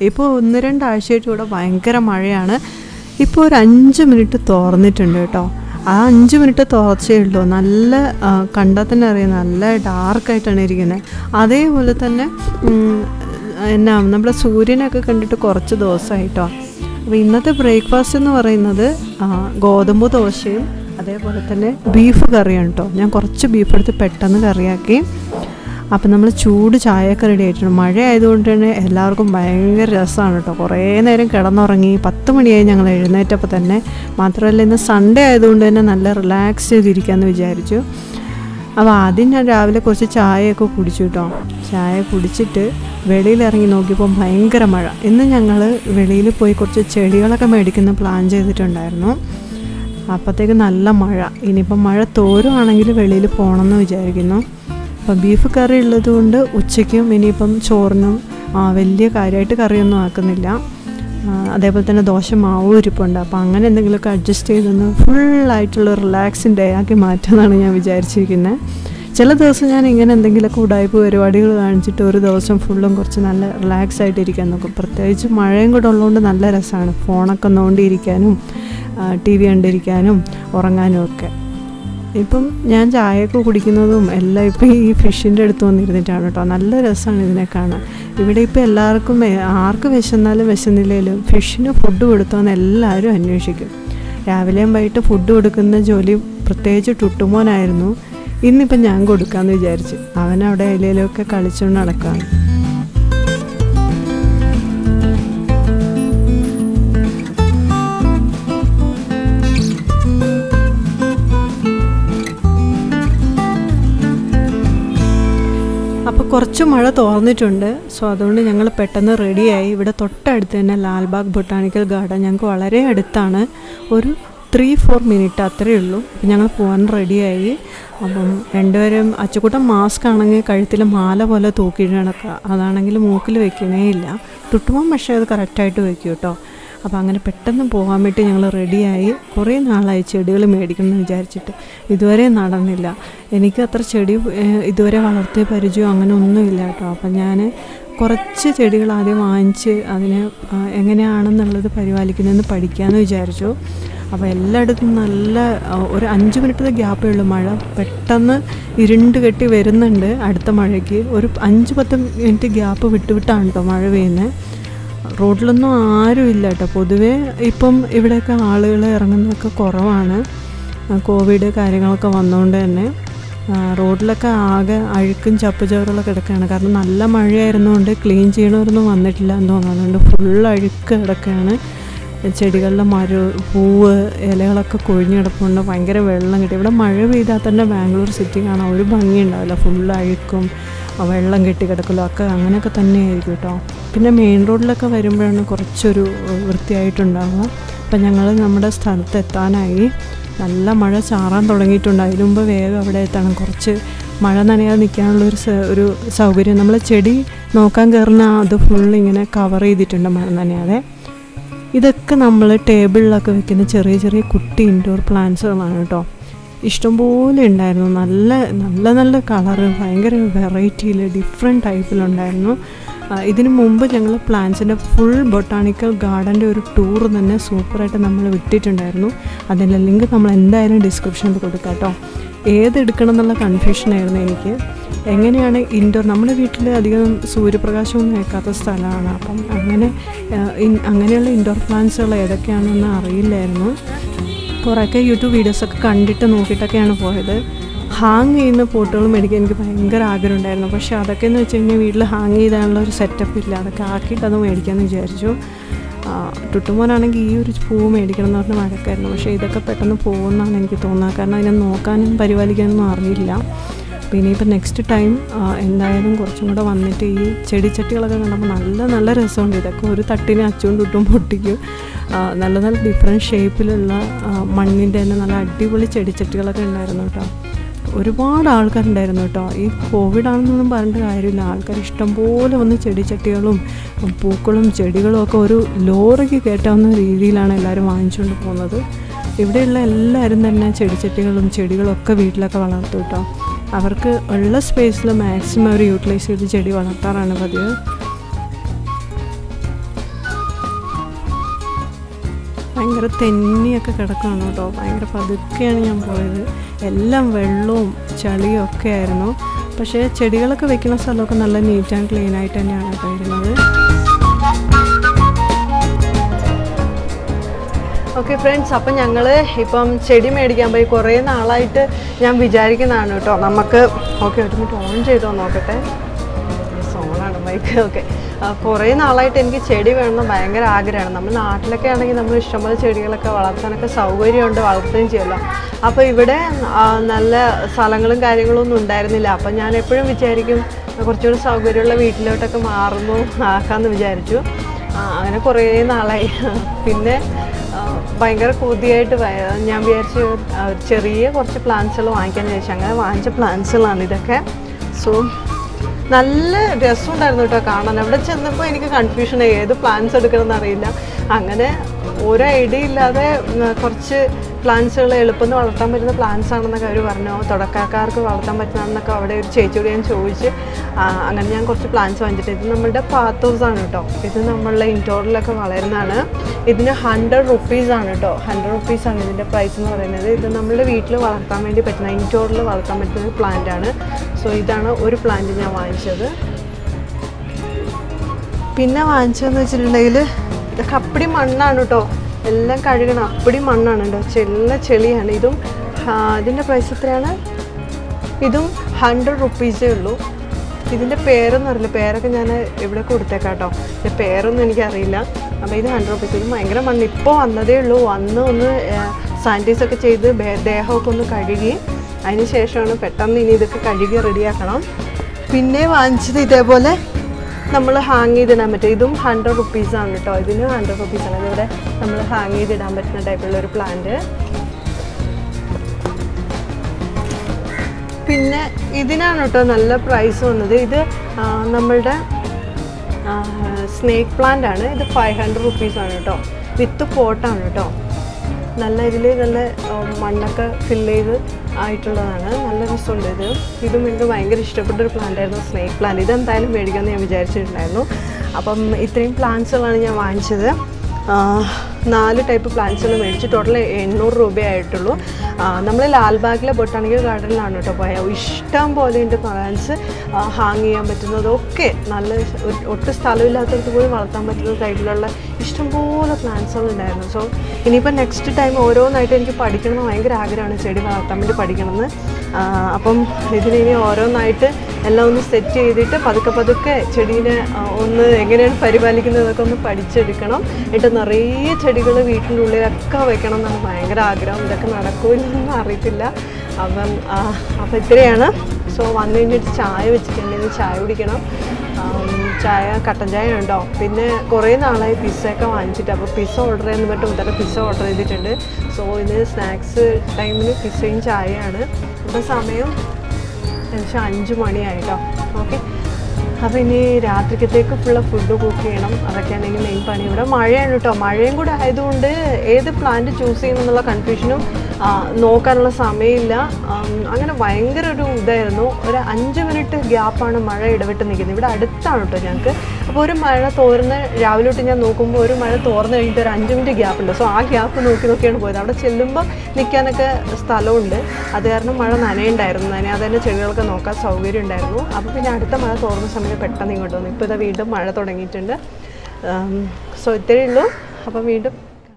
ഇപ്പോൾ ഒന്ന് രണ്ടാഴ്ചയായിട്ട് ഇവിടെ ഭയങ്കര മഴയാണ് ഇപ്പോൾ ഒരു അഞ്ച് മിനിറ്റ് തോർന്നിട്ടുണ്ട് കേട്ടോ ആ അഞ്ച് മിനിറ്റ് തോർച്ചയേ ഉള്ളൂ നല്ല ആ, കണ്ടാൽ തന്നെ അറിയാം നല്ല ഡാർക്കായിട്ടാണ് ഇരിക്കുന്നത് അതേപോലെ തന്നെ ഉം, എന്നാ നമ്മുടെ സൂര്യനൊക്കെ കണ്ടിട്ട് കുറച്ച് ദിവസമായിട്ടോ അപ്പോൾ ഇന്നത്തെ ബ്രേക്ക്ഫാസ്റ്റ് എന്ന് പറയുന്നത് ആ, ഗോതമ്പ് ദോശയും അതേപോലെ തന്നെ ബീഫ് കറിയാണ് കേട്ടോ ഞാൻ കുറച്ച് ബീഫ് എടുത്ത് പെട്ടെന്ന് കറിയാക്കി അപ്പം നമ്മൾ ചൂട് ചായയൊക്കെ റെഡി ആയിട്ടുണ്ട് മഴ ആയതുകൊണ്ട് തന്നെ എല്ലാവർക്കും ഭയങ്കര രസമാണ് കേട്ടോ കുറേ നേരം കിടന്നുറങ്ങി പത്ത് മണിയായി ഞങ്ങൾ എഴുന്നേറ്റപ്പോൾ തന്നെ മാത്രമല്ല ഇന്ന് സൺഡേ ആയതുകൊണ്ട് തന്നെ നല്ല റിലാക്സ് ചെയ്തിരിക്കാമെന്ന് വിചാരിച്ചു അപ്പോൾ ആദ്യം ഞാൻ രാവിലെ കുറച്ച് ചായയൊക്കെ കുടിച്ചു കേട്ടോ ചായ കുടിച്ചിട്ട് വെളിയിൽ ഇറങ്ങി നോക്കിയപ്പോൾ ഭയങ്കര മഴ ഇന്ന് ഞങ്ങൾ വെളിയിൽ പോയി കുറച്ച് ചെടികളൊക്കെ മേടിക്കുന്ന പ്ലാൻ ചെയ്തിട്ടുണ്ടായിരുന്നു അപ്പോഴത്തേക്ക് നല്ല മഴ ഇനിയിപ്പം മഴ തോരുവാണെങ്കിൽ വെളിയിൽ പോകണമെന്ന് വിചാരിക്കുന്നു അപ്പം ബീഫ് കറി ഉള്ളത് കൊണ്ട് ഉച്ചയ്ക്കും ഇനിയിപ്പം ചോറിനും ആ, വലിയ കാര്യമായിട്ട് കറിയൊന്നും ആക്കുന്നില്ല ആ, അതേപോലെ തന്നെ ദോശ മാവും ഇരിപ്പുണ്ട് അപ്പോൾ അങ്ങനെ എന്തെങ്കിലുമൊക്കെ അഡ്ജസ്റ്റ് ചെയ്തൊന്ന് ഫുള്ളായിട്ടുള്ള റിലാക്സിങ് ഡേ ആക്കി മാറ്റാമെന്നാണ് ഞാൻ വിചാരിച്ചിരിക്കുന്നത് ചില ദിവസം ഞാൻ ഇങ്ങനെ എന്തെങ്കിലുമൊക്കെ ഉടായ്പ പരിപാടികൾ കാണിച്ചിട്ട് ഒരു ദിവസം ഫുള്ളും കുറച്ച് നല്ല റിലാക്സ് ആയിട്ട് ഇരിക്കാൻ നോക്കും പ്രത്യേകിച്ച് മഴയും കൂടെ ഉള്ളതുകൊണ്ട് നല്ല രസമാണ് ഫോണൊക്കെ നോണ്ടിയിരിക്കാനും ടി വി കണ്ടിരിക്കാനും ഉറങ്ങാനും ഒക്കെ ഇപ്പം ഞാൻ ചായയൊക്കെ കുടിക്കുന്നതും എല്ലാം ഇപ്പം ഈ ഫിഷിൻ്റെ അടുത്ത് വന്നിരുന്നിട്ടാണ് കേട്ടോ നല്ല രസമാണ് ഇതിനെ കാണാൻ ഇവിടെ ഇപ്പം എല്ലാവർക്കും വെ- ആർക്ക് വിശന്നാലും വിശന്നില്ലേലും ഫിഷിന് ഫുഡ് കൊടുത്തോന്ന് എല്ലാവരും അന്വേഷിക്കും രാവിലെയും വൈകിട്ട് ഫുഡ് കൊടുക്കുന്ന ജോലി പ്രത്യേകിച്ച് ടുട്ടുമോനായിരുന്നു ഇന്നിപ്പം ഞാൻ കൊടുക്കാമെന്ന് വിചാരിച്ചു അവൻ അവിടെ ഇലയിലൊക്കെ കളിച്ചുകൊണ്ട് നടക്കുകയാണ് അപ്പോൾ കുറച്ച് മഴ തോർന്നിട്ടുണ്ട് സോ അതുകൊണ്ട് ഞങ്ങൾ പെട്ടെന്ന് റെഡിയായി ഇവിടെ തൊട്ടടുത്ത് തന്നെ ലാൽബാഗ് ബൊട്ടാണിക്കൽ ഗാർഡൻ ഞങ്ങൾക്ക് വളരെ അടുത്താണ് ഒരു ത്രീ ഫോർ മിനിറ്റ് അത്രയേ ഉള്ളൂ അപ്പം ഞങ്ങൾ പോകാൻ റെഡിയായി അപ്പം രണ്ടുപേരും അച്ചുകൂട്ടം മാസ്ക് ആണെങ്കിൽ കഴുത്തിൽ മാല പോലെ തൂക്കിയിട്ട് നടക്കുക അതാണെങ്കിൽ മൂക്കിൽ വെക്കണേ ഇല്ല ടുട്ടുമ്പോൾ പക്ഷേ അത് കറക്റ്റായിട്ട് വെക്കും കേട്ടോ അപ്പോൾ അങ്ങനെ പെട്ടെന്ന് പോകാൻ വേണ്ടി ഞങ്ങൾ റെഡിയായി കുറേ നാളായി ചെടികൾ മേടിക്കണം എന്ന് വിചാരിച്ചിട്ട് ഇതുവരെ നടന്നില്ല എനിക്ക് അത്ര ചെടി ഏഹ്, ഇതുവരെ വളർത്തിയ പരിചയം അങ്ങനെ ഒന്നുമില്ല കേട്ടോ അപ്പം ഞാൻ കുറച്ച് ചെടികൾ ആദ്യം വാങ്ങിച്ച് അതിനെ ആ, എങ്ങനെയാണെന്നുള്ളത് പരിപാലിക്കുന്നതെന്ന് പഠിക്കാമെന്ന് വിചാരിച്ചു അപ്പോൾ എല്ലായിടത്തും നല്ല ആ, ഒരു അഞ്ച് മിനിറ്റത്തെ ഗ്യാപ്പേ ഉള്ളൂ മഴ പെട്ടെന്ന് ഇരുണ്ട് കെട്ടി വരുന്നുണ്ട് അടുത്ത മഴയ്ക്ക് ഒരു അഞ്ച് പത്ത് മിനിറ്റ് ഗ്യാപ്പ് വിട്ട് വിട്ടാണ് കേട്ടോ മഴ പെയ്യുന്നത് റോഡിലൊന്നും ആരും ഇല്ല കേട്ടോ പൊതുവേ ഇപ്പം ഇവിടെയൊക്കെ ആളുകൾ ഇറങ്ങുന്നതൊക്കെ കുറവാണ് ആ, കോവിഡ് കാര്യങ്ങളൊക്കെ വന്നുകൊണ്ട് തന്നെ ആ, റോഡിലൊക്കെ ആകെ അഴുക്കും ചപ്പുചവറുകളൊക്കെ കിടക്കുകയാണ് കാരണം നല്ല മഴയായിരുന്നുകൊണ്ട് ക്ലീൻ ചെയ്യണവരൊന്നും വന്നിട്ടില്ല എന്ന് തോന്നുന്നു അതുകൊണ്ട് ഫുൾ അഴുക്ക് കിടക്കുകയാണ് ചെടികളിലെ മര പൂവ് ഇലകളൊക്കെ കൊഴിഞ്ഞ് കിടപ്പുണ്ട് ഭയങ്കര വെള്ളം കിട്ടി ഇവിടെ മഴ പെയ്താൽ തന്നെ ബാംഗ്ലൂർ സിറ്റി കാണാൻ ഒരു ഭംഗി ഉണ്ടാവില്ല ഫുള്ള് അഴുക്കും ആ വെള്ളം കെട്ടി കിടക്കലും ഒക്കെ അങ്ങനെയൊക്കെ തന്നെയായിരിക്കും കേട്ടോ പിന്നെ മെയിൻ റോഡിലൊക്കെ വരുമ്പോഴാണ് കുറച്ചൊരു ഏഹ്, വൃത്തിയായിട്ടുണ്ടാവുക അപ്പം ഞങ്ങൾ നമ്മുടെ സ്ഥലത്ത് എത്താനായി നല്ല മഴ ചാറാൻ തുടങ്ങിയിട്ടുണ്ട് അതിനു മുമ്പ് വേഗം അവിടെ എത്തണം കുറച്ച് മഴ നനയാതെ നിൽക്കാനുള്ള ഒരു സ- ഒരു സൗകര്യം നമ്മൾ ചെടി നോക്കാൻ കയറുന്ന അത് ഫുൾ ഇങ്ങനെ കവർ ചെയ്തിട്ടുണ്ട് മഴ നനയാതെ ഇതൊക്കെ നമ്മൾ ടേബിളിലൊക്കെ വെക്കുന്ന ചെറിയ ചെറിയ കുട്ടി ഇൻഡോർ പ്ലാന്റ്സുകളാണ് കേട്ടോ ഇഷ്ടംപോലെ ഉണ്ടായിരുന്നു നല്ല നല്ല നല്ല കളറ് ഭയങ്കര വെറൈറ്റിയിൽ ഡിഫറെൻറ്റ് ടൈപ്പിലുണ്ടായിരുന്നു ആ, ഇതിനു മുമ്പ് ഞങ്ങൾ പ്ലാന്റ്സിൻ്റെ ഫുൾ ബൊട്ടാണിക്കൽ ഗാർഡൻ്റെ ഒരു ടൂർ തന്നെ സൂപ്പറായിട്ട് നമ്മൾ വിട്ടിട്ടുണ്ടായിരുന്നു അതിൻ്റെ ലിങ്ക് നമ്മൾ എന്തായാലും ഡിസ്ക്രിപ്ഷനിൽ കൊടുക്കാം കേട്ടോ ഏതെടുക്കണം എന്നുള്ള കൺഫ്യൂഷനായിരുന്നു എനിക്ക് എങ്ങനെയാണ് ഇൻഡോർ നമ്മുടെ വീട്ടിൽ അധികം സൂര്യപ്രകാശമൊന്നും ഏൽക്കാത്ത സ്ഥലമാണ് അപ്പം അങ്ങനെ ആ, ഇൻ- അങ്ങനെയുള്ള ഇൻഡോർ പ്ലാന്റ്സുകൾ ഏതൊക്കെയാണെന്ന് അറിയില്ലായിരുന്നു കുറേയൊക്കെ യൂട്യൂബ് വീഡിയോസൊക്കെ കണ്ടിട്ട് നോക്കിയിട്ടൊക്കെയാണ് പോയത് ഹാങ് ചെയ്യുന്ന പോട്ടുകൾ മേടിക്കാൻ എനിക്ക് ഭയങ്കര ആഗ്രഹം ഉണ്ടായിരുന്നു പക്ഷേ അതൊക്കെ എന്ന് വെച്ച് കഴിഞ്ഞാൽ വീട്ടിൽ ഹാങ് ചെയ്താനുള്ള ഒരു സെറ്റപ്പ് ഇല്ല അതൊക്കെ ആക്കിയിട്ട് അത് മേടിക്കാമെന്ന് വിചാരിച്ചു ആ, ടുട്ടുമോനാണെങ്കിൽ ഈ ഒരു പൂ മേടിക്കണം എന്ന് പറഞ്ഞ വഴക്കായിരുന്നു പക്ഷേ ഇതൊക്കെ പെട്ടെന്ന് പോകുമെന്നാണ് എനിക്ക് തോന്നുന്നത് കാരണം അതിനെ നോക്കാനും പരിപാലിക്കാനൊന്നും അറിയില്ല അപ്പോൾ ഇനിയിപ്പോൾ നെക്സ്റ്റ് ടൈം എന്തായാലും കുറച്ചും കൂടെ വന്നിട്ട് ഈ ചെടിച്ചട്ടികളൊക്കെ കണ്ടപ്പോൾ നല്ല നല്ല രസമുണ്ട് ഇതൊക്കെ ഒരു തട്ടിന് അച്ചുകൊണ്ട് ഇട്ടും പൊട്ടിക്കും ആ, നല്ല നല്ല ഡിഫറെൻറ്റ് ഷേപ്പിലുള്ള മണ്ണിൻ്റെ തന്നെ നല്ല അടിപൊളി ചെടിച്ചട്ടികളൊക്കെ ഉണ്ടായിരുന്നു കേട്ടോ ഒരുപാട് ആൾക്കാരുണ്ടായിരുന്നു കേട്ടോ ഈ കോവിഡ് ആണെന്നൊന്നും പറഞ്ഞിട്ട് കാര്യമില്ല ആൾക്കാർ ഇഷ്ടംപോലെ വന്ന് ചെടിച്ചട്ടികളും പൂക്കളും ചെടികളും ഒക്കെ ഒരു ലോറിക്ക് കയറ്റാവുന്ന രീതിയിലാണ് എല്ലാവരും വാങ്ങിച്ചുകൊണ്ട് പോകുന്നത് ഇവിടെയുള്ള എല്ലാവരും തന്നെ ചെടിച്ചട്ടികളും ചെടികളും ഒക്കെ വീട്ടിലൊക്കെ വളർത്തും കേട്ടോ അവർക്ക് ഉള്ള സ്പേസിൽ മാക്സിമം അവർ യൂട്ടിലൈസ് ചെയ്ത് ചെടി വളർത്താറാണ് പതിവ് ഭയങ്കര തെന്നിയൊക്കെ കിടക്കുകയാണ് കേട്ടോ ഭയങ്കര പതുക്കെയാണ് ഞാൻ പോയത് എല്ലാം വെള്ളവും ചളിയും ഒക്കെ ആയിരുന്നു പക്ഷേ ചെടികളൊക്കെ വെക്കുന്ന സ്ഥലമൊക്കെ നല്ല നീറ്റ് ആൻഡ് ക്ലീൻ ആയിട്ട് തന്നെയാണ് കേട്ടോ ഇരുന്നത് ഓക്കെ ഫ്രണ്ട്സ് അപ്പം ഞങ്ങൾ ഇപ്പം ചെടി മേടിക്കാൻ പോയി കുറേ നാളായിട്ട് ഞാൻ വിചാരിക്കുന്നതാണ് കേട്ടോ നമുക്ക് ഓക്കെ ഒരു മിനിറ്റ് ഓൺ ചെയ്തോ നോക്കട്ടെ സോണാണ് മൈക്ക് ഓക്കെ കുറേ നാളായിട്ട് എനിക്ക് ചെടി വേണമെന്ന് ഭയങ്കര ആഗ്രഹമാണ് നമ്മൾ നാട്ടിലൊക്കെ ആണെങ്കിൽ നമ്മൾ ഇഷ്ടംപോലെ ചെടികളൊക്കെ വളർത്താനൊക്കെ സൗകര്യമുണ്ട് വളർത്തുകയും ചെയ്യുമല്ലോ അപ്പോൾ ഇവിടെ ആ, നല്ല സ്ഥലങ്ങളും കാര്യങ്ങളും ഒന്നും ഉണ്ടായിരുന്നില്ല അപ്പം ഞാൻ എപ്പോഴും വിചാരിക്കും കുറച്ചുകൂടി സൗകര്യമുള്ള വീട്ടിലോട്ടൊക്കെ മാറുന്നു ആക്കാമെന്ന് വിചാരിച്ചു ആ, അങ്ങനെ കുറേ നാളായി പിന്നെ ആ, ഭയങ്കര കൊതിയായിട്ട് വയ- ഞാൻ വിചാരിച്ചു ആ, ചെറിയ കുറച്ച് പ്ലാന്റ്സുകൾ വാങ്ങിക്കാൻ വിചാരിച്ചു അങ്ങനെ വാങ്ങിച്ച പ്ലാന്റ്സുകളാണ് ഇതൊക്കെ സോ നല്ല രസമുണ്ടായിരുന്നു കേട്ടോ കാണാൻ അവിടെ ചെന്നപ്പോൾ എനിക്ക് കൺഫ്യൂഷൻ ഏത് പ്ലാന്റ്സ് എടുക്കണമെന്ന് അറിയില്ല അങ്ങനെ ഒരു ഐഡിയ ഇല്ലാതെ ഉം, കുറച്ച് പ്ലാന്റ്സുകൾ എളുപ്പം വളർത്താൻ പറ്റുന്ന പ്ലാന്റ്സ് ആണെന്നൊക്കെ അവർ പറഞ്ഞു തുടക്കക്കാർക്ക് വളർത്താൻ പറ്റുന്നതെന്നൊക്കെ അവിടെ ഒരു ചേച്ചിയോട് ഞാൻ ചോദിച്ച് ആ, അങ്ങനെ ഞാൻ കുറച്ച് പ്ലാന്റ്സ് വാങ്ങിച്ചിട്ട് ഇത് നമ്മുടെ പാത്ത് ഹൗസ് ആണ് കേട്ടോ ഇത് നമ്മളുടെ ഇൻഡോറിലൊക്കെ വളരുന്നതാണ് ഇതിന് ഹൺഡ്രഡ് റുപ്പീസ് ആണ് കേട്ടോ ഹൺഡ്രഡ് റുപ്പീസ് ആണ് ഇതിൻ്റെ പ്രൈസ് എന്ന് പറയുന്നത് ഇത് നമ്മളുടെ വീട്ടിൽ വളർത്താൻ വേണ്ടി പറ്റുന്ന ഇൻഡോറിൽ വളർത്താൻ പറ്റുന്ന ഒരു പ്ലാന്റ് ആണ് സോ ഇതാണ് ഒരു പ്ലാന്റ് ഞാൻ വാങ്ങിച്ചത് പിന്നെ വാങ്ങിച്ചതെന്ന് വെച്ചിട്ടുണ്ടെങ്കിൽ ഇതൊക്കെ അപ്പടി മണ്ണാണ് കേട്ടോ എല്ലാം കഴുകണം അപ്പടി മണ്ണാണ് കേട്ടോ ചെല്ല ചെളിയാണ് ഇതും ആ, ഇതിൻ്റെ പ്രൈസ് എത്രയാണ് ഇതും ഹൺഡ്രഡ് റുപ്പീസേ ഉള്ളൂ ഇതിൻ്റെ പേരൊന്നും അറിയില്ല പേരൊക്കെ ഞാൻ ഇവിടെ കൊടുത്തേക്കാം കേട്ടോ ഇതിൻ്റെ പേരൊന്നും എനിക്കറിയില്ല അപ്പോൾ ഇത് ഹൺഡ്രഡ് റുപ്പീസ് ഇത് ഭയങ്കര മണ്ണ് ഇപ്പോൾ വന്നതേ ഉള്ളൂ വന്ന് ഒന്ന് സാനിറ്റൈസ് ഒക്കെ ചെയ്ത് ബേ- ദേഹമൊക്കെ ഒന്ന് കഴുകി അതിന് ശേഷമാണ് പെട്ടെന്ന് ഇനി ഇതൊക്കെ കഴുകി റെഡിയാക്കണം പിന്നെ വാങ്ങിച്ചത് ഇതേപോലെ നമ്മൾ ഹാങ് ചെയ്തിടാൻ പറ്റും ഇതും ഹൺഡ്രഡ് റുപ്പീസാണ് കേട്ടോ ഇതിന് ഹൺഡ്രഡ് റുപ്പീസാണ് ഇതിവിടെ നമ്മൾ ഹാങ് ചെയ്തിടാൻ പറ്റുന്ന ടൈപ്പുള്ള ഒരു പ്ലാന്റ് പിന്നെ ഇതിനാണ് കേട്ടോ നല്ല പ്രൈസ് വന്നത് ഇത് ആ, നമ്മളുടെ സ്നേക്ക് പ്ലാന്റ് ആണ് ഇത് ഫൈവ് ഹൺഡ്രഡ് റുപ്പീസാണ് കേട്ടോ വിത്ത് പോട്ടാണ് കേട്ടോ നല്ല ഇതിൽ നല്ല ആ, മണ്ണൊക്കെ ഫില്ല് ചെയ്ത് ആയിട്ടുള്ളതാണ് നല്ല രസമുണ്ട് ഇത് ഇതും എനിക്ക് ഭയങ്കര ഇഷ്ടപ്പെട്ട ഒരു പ്ലാന്റ് ആയിരുന്നു സ്നേക്ക് പ്ലാന്റ് ഇത് എന്തായാലും മേടിക്കാമെന്ന് ഞാൻ വിചാരിച്ചിട്ടുണ്ടായിരുന്നു അപ്പം ഇത്രയും പ്ലാന്റ്സുകളാണ് ഞാൻ വാങ്ങിച്ചത് ആ, നാല് ടൈപ്പ് പ്ലാന്റ്സുകൾ മേടിച്ച് ടോട്ടൽ എണ്ണൂറ് രൂപയായിട്ടുള്ളൂ നമ്മൾ ലാൽബാഗിലെ ബൊട്ടാണിക്കൽ ഗാർഡനിലാണ് കേട്ടോ പോയത് ഇഷ്ടം പോലെ ഉണ്ട് പ്ലാന്റ്സ് ഹാങ് ചെയ്യാൻ പറ്റുന്നതൊക്കെ നല്ല ഒരു- ഒട്ടും സ്ഥലമില്ലാത്തടത്ത് പോയി വളർത്താൻ പറ്റുന്ന ടൈപ്പിലുള്ള ഇഷ്ടംപോലെ പ്ലാന്റ്സുകൾ ഉണ്ടായിരുന്നു സോ ഇനിയിപ്പോൾ നെക്സ്റ്റ് ടൈം ഓരോന്നായിട്ട് എനിക്ക് പഠിക്കണമെന്ന് ഭയങ്കര ആഗ്രഹമാണ് ചെടി വളർത്താൻ വേണ്ടി പഠിക്കണമെന്ന് ആ, അപ്പം ഇതിന് ഇനി ഓരോന്നായിട്ട് എല്ലാം ഒന്ന് സെറ്റ് ചെയ്തിട്ട് പതുക്കെ പതുക്കെ ചെടീനെ ആ, ഒന്ന് എങ്ങനെയാണ് പരിപാലിക്കുന്നതൊക്കെ ഒന്ന് പഠിച്ചെടുക്കണം എന്നിട്ട് നിറയെ ചെടികൾ വീട്ടിൻ്റെ ഉള്ളിലൊക്കെ വെക്കണം എന്നാണ് ഭയങ്കര ആഗ്രഹം ഇതൊക്കെ നടക്കൂലെന്നൊന്നും അറിയത്തില്ല അപ്പം ആ, അപ്പം ഇത്രയാണ് സോ വന്നു കഴിഞ്ഞിട്ട് ചായ വെച്ചിട്ടുണ്ടെങ്കിൽ ചായ കുടിക്കണം ആം, ചായ കട്ടൻ ചായ ഉണ്ടോ പിന്നെ കുറേ നാളായി പിസ്സയൊക്കെ വാങ്ങിച്ചിട്ട് അപ്പോൾ പിസ്സ ഓർഡർ ചെയ്യുന്ന പറ്റും ഇതൊക്കെ പിസ്സ ഓർഡർ ചെയ്തിട്ടുണ്ട് സോ ഇത് സ്നാക്സ് ടൈമിൽ പിസ്സയും ചായയാണ് ഇപ്പോൾ സമയം ഏകദേശം അഞ്ച് മണിയായിട്ടോ ഓക്കെ അപ്പോൾ ഇനി രാത്രിക്കത്തേക്ക് ഫുള്ള് ഫുഡ് കുക്ക് ചെയ്യണം അതൊക്കെയാണ് ഇനി മെയിൻ പണി ഇവിടെ മഴയാണ് കേട്ടോ മഴയും കൂടെ ആയതുകൊണ്ട് ഏത് പ്ലാന്റ് ചൂസ് ചെയ്യണം എന്നുള്ള കൺഫ്യൂഷനും ആ, നോക്കാനുള്ള സമയമില്ല ആം, അങ്ങനെ ഭയങ്കര ഒരു ഇതായിരുന്നു ഒരു അഞ്ച് മിനിറ്റ് ഗ്യാപ്പാണ് മഴ ഇടവിട്ട് നിൽക്കുന്നത് ഇവിടെ അടുത്താണ് കേട്ടോ ഞങ്ങൾക്ക് അപ്പോൾ ഒരു മഴ തോർന്ന് രാവിലെ തൊട്ട് ഞാൻ നോക്കുമ്പോൾ ഒരു മഴ തോർന്ന് കഴിഞ്ഞിട്ട് ഒരു അഞ്ച് മിനിറ്റ് ഗ്യാപ്പ് ഉണ്ട് സോ ആ ഗ്യാപ്പ് നോക്കി നോക്കിയാണ് പോയത് അവിടെ ചെല്ലുമ്പോൾ നിൽക്കാനൊക്കെ സ്ഥലമുണ്ട് അത് കാരണം മഴ നനയുണ്ടായിരുന്നു നനയാതെ തന്നെ ചെടികളൊക്കെ നോക്കാൻ സൗകര്യം ഉണ്ടായിരുന്നു അപ്പോൾ പിന്നെ അടുത്ത മഴ തോർന്ന സമയത്ത് പെട്ടെന്ന് ഇങ്ങോട്ട് വന്നു ഇപ്പോൾ ഇതാ വീണ്ടും മഴ തുടങ്ങിയിട്ടുണ്ട് സോ ഇത്രയേ ഉള്ളൂ അപ്പം വീണ്ടും